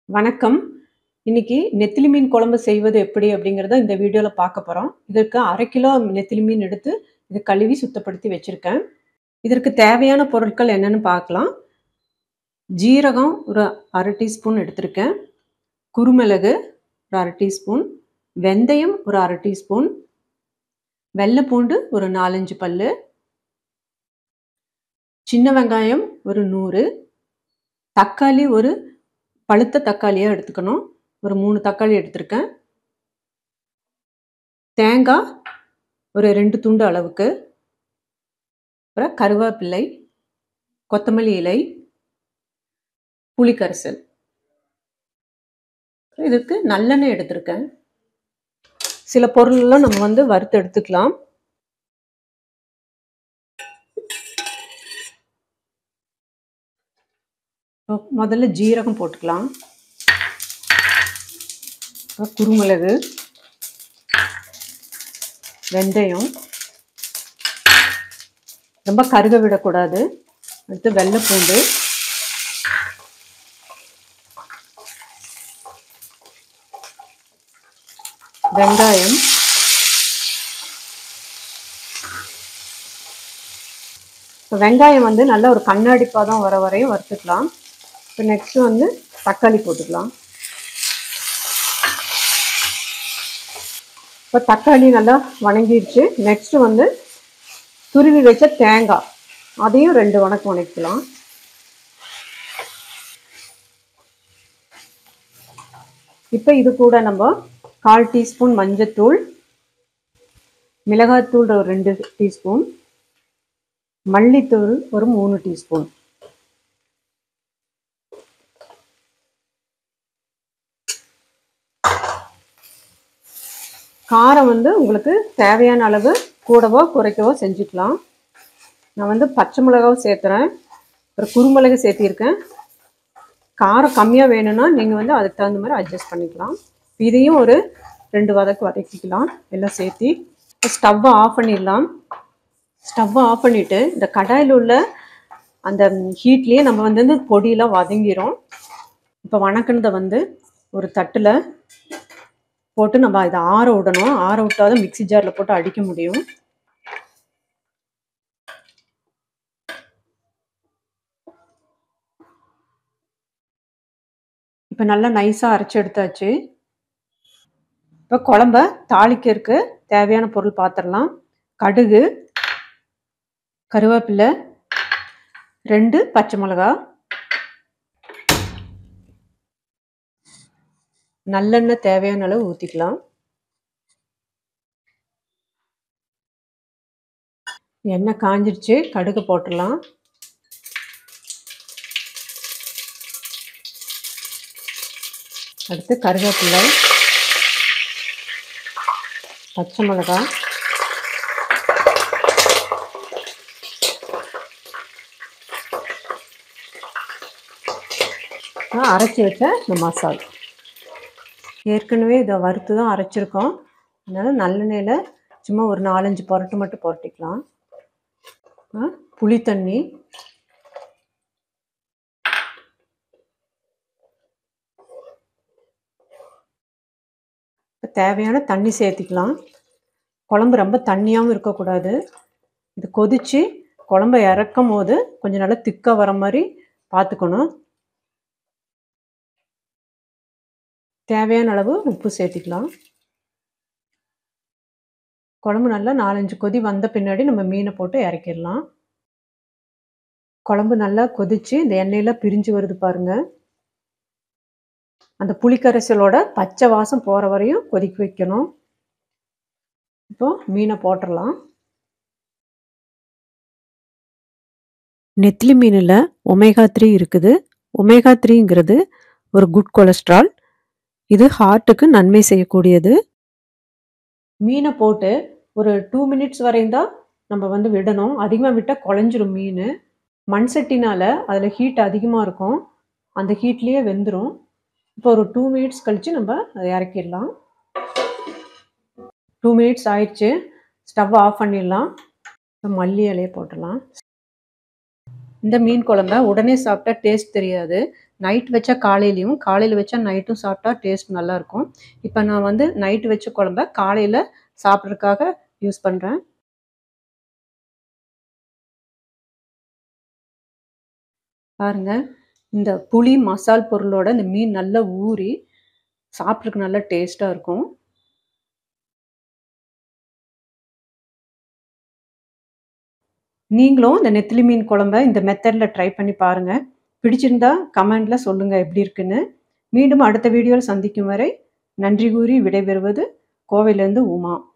வணக்கம். இன்னைக்கு நெத்திலி மீன் குழம்பு செய்வது எப்படி அப்படிங்கிறத இந்த வீடியோல பார்க்க போறோம். இதற்கு 1/2 கிலோ நெத்திலி மீன் எடுத்து, இத கழுவி சுத்தப்படுத்தி வச்சிருக்கேன். இதற்கு தேவையான பொருட்கள் என்னன்னு பார்க்கலாம். ஜீரகம் ஒரு 1/2 டீஸ்பூன் எடுத்திருக்கேன். குருமிளகு ஒரு 1/2 டீஸ்பூன். வெந்தயம் ஒரு 1/2 டீஸ்பூன். வெள்ள பூண்டு ஒரு 4, 5 பல்லு. சின்ன வெங்காயம் ஒரு 100. தக்காளி ஒரு பழுத்த தக்காளியா எடுத்துக்கணும். ஒரு 3 தக்காளி எடுத்திருக்கேன். தேங்கா ஒரு 2 துண்டு அளவுக்கு. அப்புறம் கருவேப்பிலை, கொத்தமல்லி இலை, புளி கரைசல். இதுக்கு நல்லெண்ணெய் எடுத்திருக்கேன். சில பொருள்லாம் நம்ம வந்து வறுத்து எடுத்துக்கலாம். முதல்ல ஜீரகம் போட்டுக்கலாம். அப்புறம் குருமிளகு, வெந்தயம். ரொம்ப கருக விடக்கூடாது. அடுத்து வெள்ள பூண்டு. வெங்காயம். இப்ப வெங்காயம் வந்து நல்ல ஒரு கண்ணாடி பதம் வர வரையும் வறுத்துக்கலாம். இப்போ நெக்ஸ்ட் வந்து தக்காளி போட்டுக்கலாம். இப்போ தக்காளி நல்லா வணங்கிடுச்சு. நெக்ஸ்ட் வந்து துருவி வச்ச தேங்காய். அதையும் 2 வணக்கு வணக்கிக்கலாம். இப்போ இது கூட நம்ம 1/4 டீஸ்பூன் மஞ்சத்தூள், மிளகாய்த்தூள் ஒரு 2 டீஸ்பூன், மல்லித்தூள் ஒரு 3 டீஸ்பூன். காரம் வந்து உங்களுக்கு தேவையான அளவு கூடவோ குறைக்கவோ செஞ்சுக்கலாம். நான் வந்து பச்சை மிளகாவும் சேர்த்துறேன். ஒரு குருமிளகு சேர்த்திருக்கேன். காரம் கம்மியாக வேணும்னா நீங்கள் வந்து அதுக்கு தகுந்த மாதிரி அட்ஜஸ்ட் பண்ணிக்கலாம். இதையும் ஒரு 2 வதக்கு வதக்கிக்கலாம் எல்லாம் சேர்த்தி. ஸ்டவ்வை ஆஃப் பண்ணிடலாம். ஸ்டவ்வை ஆஃப் பண்ணிவிட்டு இந்த கடாயில் உள்ள அந்த ஹீட்லேயே நம்ம வந்து இந்த பொடியெல்லாம் வதங்கிரும். இப்போ வணக்கினதை வந்து ஒரு தட்டில் போட்டு நம்ம இதை ஆற விடணும். ஆற விட்டால் தான் மிக்ஸி ஜாரில் போட்டு அடிக்க முடியும். இப்போ நல்லா நைஸாக அரைச்சி எடுத்தாச்சு. இப்போ குழம்ப தாளிக்கிறதுக்கு தேவையான பொருள் பார்த்துடலாம். கடுகு, கருவேப்பிலை, 2 பச்சை மிளகா, நல்லெண்ணெய் தேவையான அளவு ஊற்றிக்கலாம். எண்ணெய் காஞ்சிருச்சு. கடுகு போட்டுடலாம். அடுத்து கருவேப்பிலை, பச்சை மிளகா, அரைச்சி வச்ச இந்த மசாலா. ஏற்கனவே இதை வறுத்து தான் அரைச்சிருக்கோம். அதனால் நல்லெண்ணெயில் சும்மா ஒரு 4, 5 புரட்டு மட்டும் புரட்டிக்கலாம். புளி தண்ணி. தேவையான தண்ணி சேர்த்திக்கலாம். குழம்பு ரொம்ப தண்ணியாகவும் இருக்கக்கூடாது. இது கொதித்து குழம்ப இறக்கும் போது கொஞ்சம் நல்லா திக்காக வர மாதிரி பார்த்துக்கணும். தேவையான அளவு உப்பு சேர்த்திக்கலாம். குழம்பு நல்லா 4, 5 கொதி வந்த பின்னாடி நம்ம மீனை போட்டு இறக்கிடலாம். குழம்பு நல்லா கொதித்து இந்த எண்ணெயில் பிரிஞ்சு வருது பாருங்க. அந்த புளிக்கரைசலோட பச்சை வாசம் போகிற வரையும் கொதிக்க வைக்கணும். இப்போ மீனை போட்டுடலாம். நெத்திலி மீனில் ஒமேகா 3 இருக்குது. ஒமேகா 3ங்கிறது ஒரு குட் கொலஸ்ட்ரால். இது ஹார்ட்டுக்கு நன்மை செய்யக்கூடியது. மீனை போட்டு ஒரு 2 மினிட்ஸ் வரையும் தான் நம்ம வந்து விடணும். அதிகமாக விட்டால் குழஞ்சிரும் மீன். மண் சட்டினால் அதில் ஹீட் அதிகமாக இருக்கும். அந்த ஹீட்லேயே வெந்துடும். இப்போ ஒரு 2 மினிட்ஸ் கழித்து நம்ம அதை இறக்கிடலாம். 2 மினிட்ஸ் ஆயிடுச்சு. ஸ்டவ் ஆஃப் பண்ணிடலாம். மல்லி இலையை போட்டுடலாம். இந்த மீன் குழம்ப உடனே சாப்பிட்டா டேஸ்ட் தெரியாது. நைட் வச்சா காலையிலையும் காலையில் வச்சா நைட்டும் சாப்பிட்டா டேஸ்ட் நல்லாயிருக்கும் இப்போ நான் வந்து நைட்டு வச்ச குழம்ப காலையில் சாப்பிட்றதுக்காக யூஸ் பண்ணுறேன் பாருங்க இந்த புளி மசால் பொருளோட இந்த மீன் நல்லா ஊறி சாப்பிட்றதுக்கு நல்லா டேஸ்ட்டாக இருக்கும் நீங்களும் இந்த நெத்திலி மீன் குழம்ப இந்த மெத்தடில் ட்ரை பண்ணி பாருங்கள் பிடிச்சிருந்தா கமெண்டில் சொல்லுங்கள் எப்படி இருக்குன்னு மீண்டும் அடுத்த வீடியோவில் சந்திக்கும் வரை நன்றி கூறி விடைபெறுவது கோவையிலேருந்து உமா